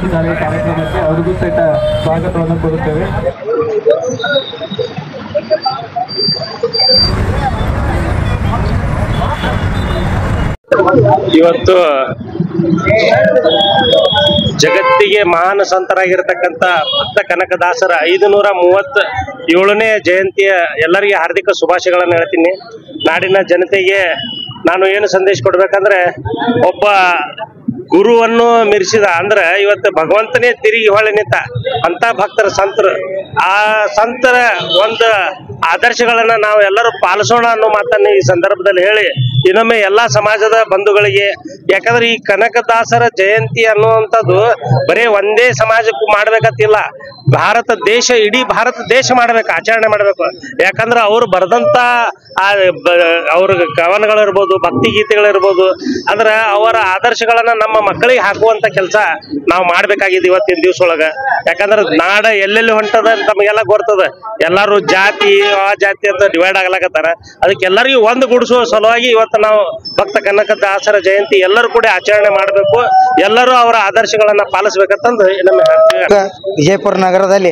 ಆಗಮಿಸಿದ್ದಾರೆ ಈ ಕಾರ್ಯಕ್ರಮಕ್ಕೆ ಅವರಿಗೂ ಸಹಿತ ಸ್ವಾಗತವನ್ನು ಕೋರುತ್ತೇವೆ ಇವತ್ತು ಜಗತ್ತಿಗೆ ಮಹಾನ್ ಸಂತರಾಗಿರ್ತಕ್ಕಂಥ ಭಕ್ತ ಕನಕದಾಸರ ಐದು ನೂರ ಮೂವತ್ತ ಏಳನೇ ಜಯಂತಿಯ ಎಲ್ಲರಿಗೆ ಹಾರ್ದಿಕ ಶುಭಾಶಯಗಳನ್ನು ಹೇಳ್ತೀನಿ ನಾಡಿನ ಜನತೆಗೆ ನಾನು ಏನು ಸಂದೇಶ ಕೊಡ್ಬೇಕಂದ್ರೆ ಒಬ್ಬ ಗುರುವನ್ನು ಮಿರಿಸಿದ ಅಂದ್ರೆ ಇವತ್ತು ಭಗವಂತನೇ ತಿರುಗಿ ಹೊಳೆ ನಿಂತ ಅಂತ ಭಕ್ತರ ಸಂತರು ಆ ಸಂತರ ಒಂದು ಆದರ್ಶಗಳನ್ನ ನಾವು ಎಲ್ಲರೂ ಪಾಲಿಸೋಣ ಅನ್ನೋ ಮಾತನ್ನ ಈ ಸಂದರ್ಭದಲ್ಲಿ ಹೇಳಿ ಇನ್ನೊಮ್ಮೆ ಎಲ್ಲಾ ಸಮಾಜದ ಬಂಧುಗಳಿಗೆ ಯಾಕಂದ್ರೆ ಈ ಕನಕದಾಸರ ಜಯಂತಿ ಅನ್ನುವಂಥದ್ದು ಬರೀ ಒಂದೇ ಸಮಾಜಕ್ಕೂ ಮಾಡ್ಬೇಕಂತಿಲ್ಲ ಭಾರತ ದೇಶ ಇಡೀ ಭಾರತ ದೇಶ ಮಾಡ್ಬೇಕು ಆಚರಣೆ ಮಾಡ್ಬೇಕು ಯಾಕಂದ್ರೆ ಅವ್ರು ಬರೆದಂತ ಆ ಬ- ಅವ್ರ ಕವನಗಳಿರ್ಬೋದು ಭಕ್ತಿ ಗೀತೆಗಳಿರ್ಬೋದು ಅಂದ್ರ ಅವರ ಆದರ್ಶಗಳನ್ನ ನಮ್ಮ ಮಕ್ಕಳಿಗೆ ಹಾಕುವಂತ ಕೆಲಸ ನಾವು ಮಾಡ್ಬೇಕಾಗಿದೆ ಇವತ್ತಿನ ದಿವಸ ಒಳಗ ಯಾಕಂದ್ರ ನಾಡ ಎಲ್ಲೆಲ್ಲಿ ಹೊಂಟದ ತಮಗೆಲ್ಲ ಗೊತ್ತದ ಎಲ್ಲಾರು ಜಾತಿ ಆ ಜಾತಿ ಅಂತ ಡಿವೈಡ್ ಆಗ್ಲಾಕತ್ತಾರ ಅದಕ್ಕೆ ಎಲ್ಲರಿಗೂ ಒಂದು ಗುಡಿಸುವ ಸಲುವಾಗಿ ಇವತ್ತು ನಾವು ಭಕ್ತ ಕನಕ ದಾಸರ ಜಯಂತಿ ಎಲ್ಲರೂ ಕೂಡ ಆಚರಣೆ ಮಾಡಬೇಕು ಎಲ್ಲರೂ ಅವರ ಆದರ್ಶಗಳನ್ನ ಪಾಲಿಸ್ಬೇಕಂತಂದು ನಮ್ಮ ಹೇಳ್ತೀವಿ. ವಿಜಯಪುರ ನಗರದಲ್ಲಿ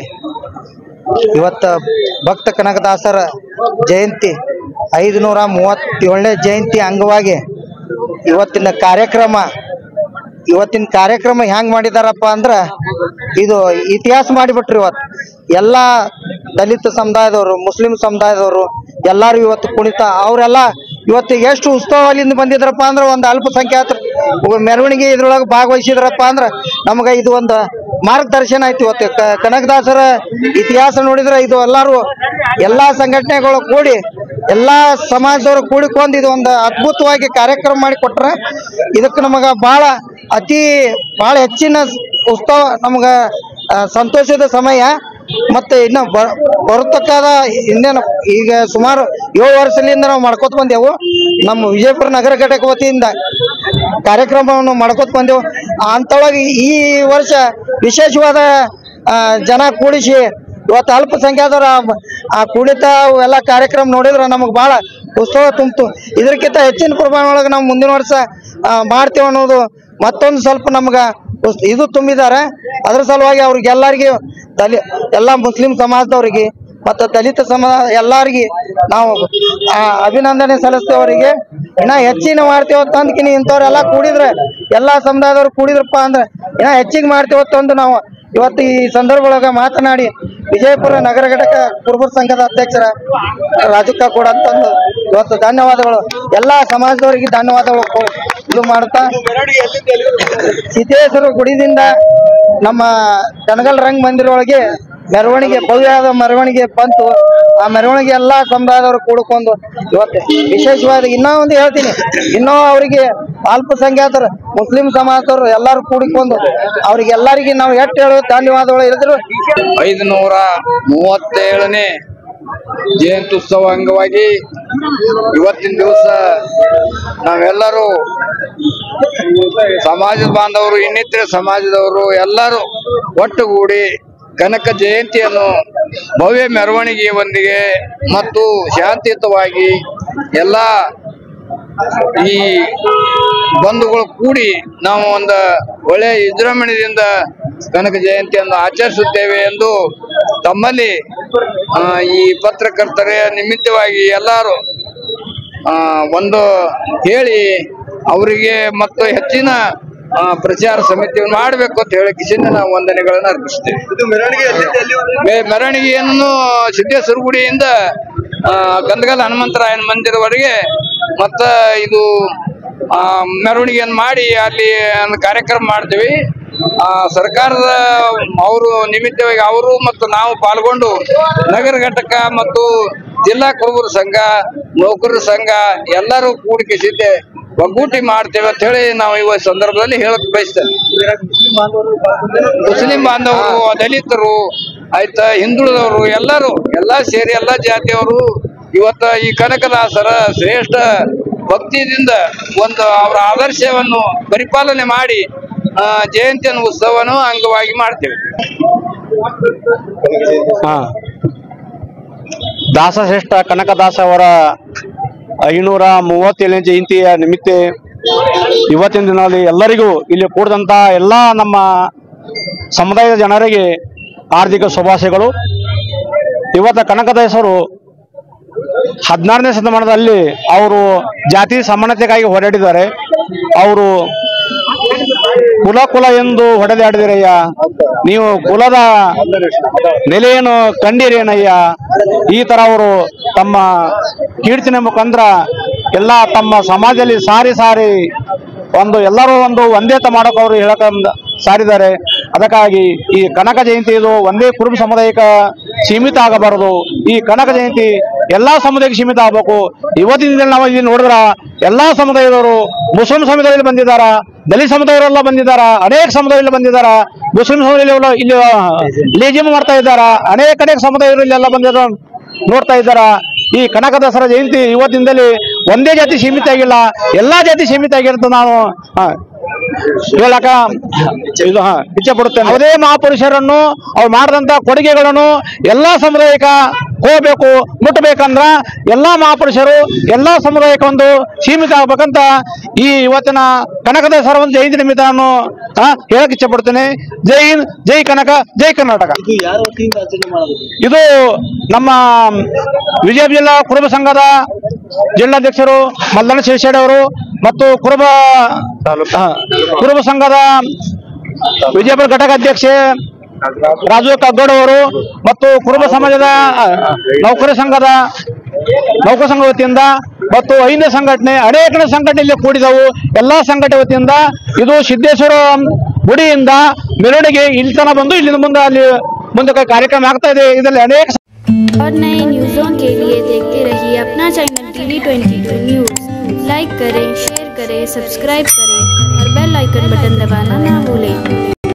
ಇವತ್ತ ಭಕ್ತ ಕನಕದಾಸರ ಜಯಂತಿ ಐದು ನೂರ ಮೂವತ್ತೇಳನೇ ಜಯಂತಿ ಅಂಗವಾಗಿ ಇವತ್ತಿನ ಕಾರ್ಯಕ್ರಮ ಇವತ್ತಿನ ಕಾರ್ಯಕ್ರಮ ಹೆಂಗ್ ಮಾಡಿದಾರಪ್ಪ ಅಂದ್ರ ಇದು ಇತಿಹಾಸ ಮಾಡಿಬಿಟ್ರಿ ಇವತ್ತು ಎಲ್ಲಾ ದಲಿತ ಸಮುದಾಯದವರು ಮುಸ್ಲಿಂ ಸಮುದಾಯದವರು ಎಲ್ಲಾರು ಇವತ್ತು ಕುಣಿತ ಅವರೆಲ್ಲ ಇವತ್ತು ಎಷ್ಟು ಉತ್ಸವದಿಂದ ಬಂದಿದ್ರಪ್ಪ ಅಂದ್ರೆ ಒಂದು ಅಲ್ಪಸಂಖ್ಯಾತರು ಒಬ್ಬ ಮೆರವಣಿಗೆ ಇದ್ರೊಳಗೆ ಭಾಗವಹಿಸಿದ್ರಪ್ಪ ಅಂದ್ರೆ ನಮ್ಗೆ ಇದು ಒಂದು ಮಾರ್ಗದರ್ಶನ ಆಯ್ತು ಇವತ್ತು ಕ- ಕನಕದಾಸರ ಇತಿಹಾಸ ನೋಡಿದ್ರೆ ಇದು ಎಲ್ಲಾರು ಎಲ್ಲಾ ಸಂಘಟನೆಗಳು ಕೂಡಿ ಎಲ್ಲಾ ಸಮಾಜದವರು ಕೂಡಿಕೊಂಡು ಇದು ಒಂದು ಅದ್ಭುತವಾಗಿ ಕಾರ್ಯಕ್ರಮ ಮಾಡಿ ಕೊಟ್ರ ಇದಕ್ಕೆ ನಮಗ ಬಹಳ ಅತಿ ಬಹಳ ಹೆಚ್ಚಿನ ಉತ್ಸವ ನಮಗ ಆ, ಸಂತೋಷದ ಸಮಯ ಮತ್ತೆ ಇನ್ನು ಬ- ಬರತಕ್ಕಾದ ಹಿಂದೇನು ಈಗ ಸುಮಾರು ಏಳು ವರ್ಷದಿಂದ ನಾವು ಮಾಡ್ಕೋತ ಬಂದೆವು ನಮ್ಮ ವಿಜಯಪುರ ನಗರ ಘಟಕ ವತಿಯಿಂದ ಕಾರ್ಯಕ್ರಮವನ್ನು ಮಾಡ್ಕೋತ ಬಂದೆವು ಅಂತೊಳಗೆ ಈ ವರ್ಷ ವಿಶೇಷವಾದ ಆ, ಜನ ಕೂಡಿಸಿ ಇವತ್ತು ಅಲ್ಪಸಂಖ್ಯಾತರು ಆ- ಆ ಕುಣಿತ ಎಲ್ಲ ಕಾರ್ಯಕ್ರಮ ನೋಡಿದ್ರೆ ನಮಗೆ ಬಹಳ ಉತ್ಸವ ತುಂಬಿತು ಇದಕ್ಕಿಂತ ಹೆಚ್ಚಿನ ಪ್ರಮಾಣ ಒಳಗೆ ನಾವು ಮುಂದಿನ ವರ್ಷ ಆ, ಮಾಡ್ತೇವೆ ಅನ್ನೋದು ಮತ್ತೊಂದು ಸ್ವಲ್ಪ ನಮ್ಗೆ ಉಸ್- ಇದು ತುಂಬಿದ್ದಾರೆ ಅದ್ರ ಸಲುವಾಗಿ ಅವ್ರಿಗೆಲ್ಲರಿಗೆ ದಲಿ ಎಲ್ಲ ಮುಸ್ಲಿಂ ಸಮಾಜದವರಿಗೆ ಮತ್ತು ದಲಿತ ಸಮಾಜ ಎಲ್ಲರಿಗೆ ನಾವು ಆ, ಅಭಿನಂದನೆ ಸಲ್ಲಿಸ್ತೇವೆ ಅವರಿಗೆ ಇನ್ನ ಹೆಚ್ಚಿನ ಮಾಡ್ತೇವೆ ತಂದ್ಕಿನಿ ಇಂಥವ್ರೆಲ್ಲ ಕೂಡಿದ್ರೆ ಎಲ್ಲಾ ಸಮುದಾಯದವ್ರು ಕೂಡಿದ್ರಪ್ಪ ಅಂದ್ರೆ ಇನ್ನ ಹೆಚ್ಚಿಗೆ ಮಾಡ್ತೇವೆ ತಂದು ನಾವು ಇವತ್ತು ಈ ಸಂದರ್ಭ ಒಳಗ ಮಾತನಾಡಿ ವಿಜಯಪುರ ನಗರ ಘಟಕ ಕುರುಬರ ಸಂಘದ ಅಧ್ಯಕ್ಷರ ರಾಜಕ್ಕ ಕೂಡ ಅಂತಂದು ಇವತ್ತು ಧನ್ಯವಾದಗಳು ಎಲ್ಲಾ ಸಮಾಜದವರಿಗೆ ಧನ್ಯವಾದಗಳು ಕೊ- ಇದು ಮಾಡ್ತಾ ಸಿದ್ದೇಶ್ವರ ಗುಡಿದಿಂದ ನಮ್ಮ ಕನಗಲ್ ರಂಗ್ ಮಂದಿರ ಒಳಗೆ ಮೆರವಣಿಗೆ ಭವ್ಯವಾದ ಮೆರವಣಿಗೆ ಬಂತು ಆ ಮೆರವಣಿಗೆ ಎಲ್ಲಾ ಸಮುದಾಯದವರು ಕೂಡ್ಕೊಂಡು ಇವತ್ತು ವಿಶೇಷವಾದ ಇನ್ನೂ ಒಂದು ಹೇಳ್ತೀನಿ ಇನ್ನೂ ಅವರಿಗೆ ಅಲ್ಪಸಂಖ್ಯಾತರು ಮುಸ್ಲಿಂ ಸಮಾಜದವರು ಎಲ್ಲರೂ ಕೂಡಿಕೊಂಡು ಅವ್ರಿಗೆ ಎಲ್ಲರಿಗೆ ನಾವು ಎಷ್ಟು ಹೇಳೋ ಧನ್ಯವಾದಗಳು ಹೇಳಿದ್ರು ಐದುನೂರ ಮೂವತ್ತೇಳನೇ ಜಯಂತ್ಯುತ್ಸವ ಅಂಗವಾಗಿ ಇವತ್ತಿನ ದಿವಸ ನಾವೆಲ್ಲರೂ ಸಮಾಜದ ಬಾಂಧವರು ಇನ್ನಿತರ ಸಮಾಜದವರು ಎಲ್ಲರೂ ಒಟ್ಟುಗೂಡಿ ಕನಕ ಜಯಂತಿಯನ್ನು ಭವ್ಯ ಮೆರವಣಿಗೆಯೊಂದಿಗೆ ಮತ್ತು ಶಾಂತಿಯುತವಾಗಿ ಎಲ್ಲ ಈ ಬಂಧುಗಳು ಕೂಡಿ ನಾವು ಒಂದು ಒಳ್ಳೆಯ ವಿಜೃಂಭಣೆಯಿಂದ ಕನಕ ಜಯಂತಿಯನ್ನು ಆಚರಿಸುತ್ತೇವೆ ಎಂದು ತಮ್ಮಲ್ಲಿ ಆ, ಈ ಪತ್ರಕರ್ತರ ನಿಮಿತ್ತವಾಗಿ ಎಲ್ಲರೂ ಆ, ಒಂದು ಹೇಳಿ ಅವರಿಗೆ ಮತ್ತು ಹೆಚ್ಚಿನ ಆ, ಪ್ರಚಾರ ಸಮಿತಿಯನ್ನು ಮಾಡಬೇಕು ಅಂತ ಹೇಳಿ ಕಿಶನ್ ನಾವು ವಂದನೆಗಳನ್ನು ಅರ್ಪಿಸ್ತೇವೆ ಮೆ- ಮೆರವಣಿಗೆಯನ್ನು ಸಿದ್ದೇಶ್ವರ ಗುಡಿಯಿಂದ ಆ, ಗಂಧಗಲ್ ಹನುಮಂತರಾಯನ ಮಂದಿರವರೆಗೆ ಮತ್ತ ಇದು ಆ, ಮೆರವಣಿಗೆಯನ್ನು ಮಾಡಿ ಅಲ್ಲಿ ಒಂದು ಕಾರ್ಯಕ್ರಮ ಮಾಡ್ತೀವಿ ಆ ಸರ್ಕಾರದ ಅವರು ನಿಮಿತ್ತವಾಗಿ ಅವರು ಮತ್ತು ನಾವು ಪಾಲ್ಗೊಂಡು ನಗರ ಘಟಕ ಮತ್ತು ಜಿಲ್ಲಾ ಕುರುಬರ ಸಂಘ ನೌಕರರ ಸಂಘ ಎಲ್ಲರೂ ಕೂಡಿಕಿಸಿದ್ದೆ ಒಗ್ಗೂಟಿ ಮಾಡ್ತೇವೆ ಅಂತ ಹೇಳಿ ನಾವು ಈ ಸಂದರ್ಭದಲ್ಲಿ ಹೇಳಕ್ ಬಯಸ್ತೇವೆ ಮುಸ್ಲಿಂ ಬಾಂಧವರು ದಲಿತರು ಆಯ್ತಾ ಹಿಂದುಳಿದವರು ಎಲ್ಲರೂ ಎಲ್ಲಾ ಸೇರಿ ಎಲ್ಲಾ ಜಾತಿಯವರು ಇವತ್ತ ಈ ಕನಕದಾಸರ ಶ್ರೇಷ್ಠ ಭಕ್ತಿಯಿಂದ ಒಂದು ಅವರ ಆದರ್ಶವನ್ನು ಪರಿಪಾಲನೆ ಮಾಡಿ ಆ, ಜಯಂತಿಯನ್ನು ಉತ್ಸವವನ್ನು ಅಂಗವಾಗಿ ಮಾಡ್ತೇವೆ ಹಾ ದಾಸಶ್ರೇಷ್ಠ ಕನಕದಾಸ ಅವರ ಐನೂರ ಮೂವತ್ತೇಳನೇ ಜಯಂತಿಯ ನಿಮಿತ್ತ ಇವತ್ತಿನ ದಿನದಲ್ಲಿ ಎಲ್ಲರಿಗೂ ಇಲ್ಲಿ ಕೂಡಿದಂತ ಎಲ್ಲಾ ನಮ್ಮ ಸಮುದಾಯದ ಜನರಿಗೆ ಆರ್ಥಿಕ ಶುಭಾಶಯಗಳು ಇವತ್ತ ಕನಕದಾಸರು ಹದಿನಾರನೇ ಶತಮಾನದಲ್ಲಿ ಅವರು ಜಾತಿ ಸಮಾನತೆಗಾಗಿ ಹೋರಾಡಿದ್ದಾರೆ ಅವರು ಕುಲ ಕುಲ ಎಂದು ಹೊಡೆದಾಡಿದಿರಯ್ಯ ನೀವು ಕುಲದ ನೆಲೆಯನ್ನು ಕಂಡಿರೇನಯ್ಯ ಈ ತರ ಅವರು ತಮ್ಮ ಕೀರ್ತಿನ ಮುಖಾಂತರ ಎಲ್ಲ ತಮ್ಮ ಸಮಾಜದಲ್ಲಿ ಸಾರಿ ಸಾರಿ ಒಂದು ಎಲ್ಲರೂ ಒಂದು ಒಂದೇತ ಮಾಡೋಕೆ ಅವರು ಹೇಳಕ ಸಾರಿದ್ದಾರೆ ಅದಕ್ಕಾಗಿ ಈ ಕನಕ ಜಯಂತಿ ಇದು ಒಂದೇ ಕುರುಬ ಸಮುದಾಯಕ್ಕೆ ಸೀಮಿತ ಆಗಬಾರದು ಈ ಕನಕ ಜಯಂತಿ ಎಲ್ಲಾ ಸಮುದಾಯಕ್ಕೆ ಸೀಮಿತ ಆಗಬೇಕು ಇವತ್ತಿನ ದಿನ ನಾವು ಇಲ್ಲಿ ನೋಡಿದ್ರ ಎಲ್ಲಾ ಸಮುದಾಯದವರು ಮುಸ್ಲಿಂ ಸಮುದಾಯದಲ್ಲಿ ಬಂದಿದ್ದಾರ ದಲಿತ ಸಮುದಾಯರೆಲ್ಲ ಬಂದಿದ್ದಾರ ಅನೇಕ ಸಮುದಾಯದಲ್ಲಿ ಬಂದಿದ್ದಾರ ಮುಸ್ಲಿಂ ಸಮುದಾಯದಲ್ಲಿ ಇಲ್ಲಿ ಲೇಜಿಮ್ ಮಾಡ್ತಾ ಇದ್ದಾರ ಅನೇಕ ಅನೇಕ ಸಮುದಾಯರು ಇಲ್ಲೆಲ್ಲ ಬಂದಿರೋ ನೋಡ್ತಾ ಇದ್ದಾರ ಈ ಕನಕ ದಸರಾ ಜಯಂತಿ ಇವತ್ತಿಂದಲೇ ಒಂದೇ ಜಾತಿ ಸೀಮಿತ ಆಗಿಲ್ಲ ಎಲ್ಲಾ ಜಾತಿ ಸೀಮಿತ ಆಗಿರುತ್ತೆ ನಾನು ಹಾ, ಹೇಳಕ ಇದು ಹಾ ಇಚ್ಛೆ ಪಡುತ್ತೇನೆ ಯಾವುದೇ ಮಹಾಪುರುಷರನ್ನು ಅವ್ರು ಮಾಡಿದಂತ ಕೊಡುಗೆಗಳನ್ನು ಎಲ್ಲಾ ಸಮುದಾಯಕ್ಕೆ ಹೋಗ್ಬೇಕು ಮುಟ್ಟಬೇಕಂದ್ರ ಎಲ್ಲಾ ಮಹಾಪುರುಷರು ಎಲ್ಲಾ ಸಮುದಾಯಕ್ಕೆ ಒಂದು ಸೀಮಿತ ಆಗ್ಬೇಕಂತ ಈ ಇವತ್ತಿನ ಕನಕ ದಸರಾ ಒಂದು ಜಯಂತಿ ನಿಮಿತ್ತ ನಾನು ಹಾ, ಹೇಳಕ್ ಇಚ್ಛೆ ಪಡ್ತೇನೆ ಜೈ ಹಿಂದ್ ಜೈ ಕನಕ ಜೈ ಕರ್ನಾಟಕ ಇದು ನಮ್ಮ ವಿಜಯ ಜಿಲ್ಲಾ ಕುರುಬ ಸಂಘದ ಜಿಲ್ಲಾಧ್ಯಕ್ಷರು ಮಲ್ಲಣ್ಣ ಶಿವಶೇಡಿ ಅವರು ಮತ್ತು ಕುರುಬ ಹಾ, ಕುರುಬ ಸಂಘದ ವಿಜಯಪುರ ಘಟಕ ಅಧ್ಯಕ್ಷೆ ರಾಜು ಕಗ್ಗೋಡ್ ಅವರು ಮತ್ತು ಕುರುಬ ಸಮಾಜದ ಆ, ನೌಕರ ಸಂಘದ ನೌಕರ ಸಂಘ ವತಿಯಿಂದ ಮತ್ತು ಐದನೇ ಸಂಘಟನೆ ಅನೇಕ ಸಂಘಟನೆಯಲ್ಲಿ ಕೂಡಿದವು ಎಲ್ಲಾ ಸಂಘಟನೆ ವತಿಯಿಂದ ಇದು ಸಿದ್ದೇಶ್ವರ ಗುಡಿಯಿಂದ ಮೆರವಣಿಗೆ ಇಲ್ಲಿ ತನಕ ಬಂದು ಇಲ್ಲಿಂದ ಮುಂದೆ ಅಲ್ಲಿ ಮುಂದೆ ಕಾರ್ಯಕ್ರಮ ಆಗ್ತಾ ಇದೆ ಇದರಲ್ಲಿ ಅನೇಕ और नए न्यूज़ों के लिए देखते रहिए अपना channel TV twenty two news like करें शेयर करें सब्सक्राइब करें और बेल आइकन बटन दबाना ना भूलें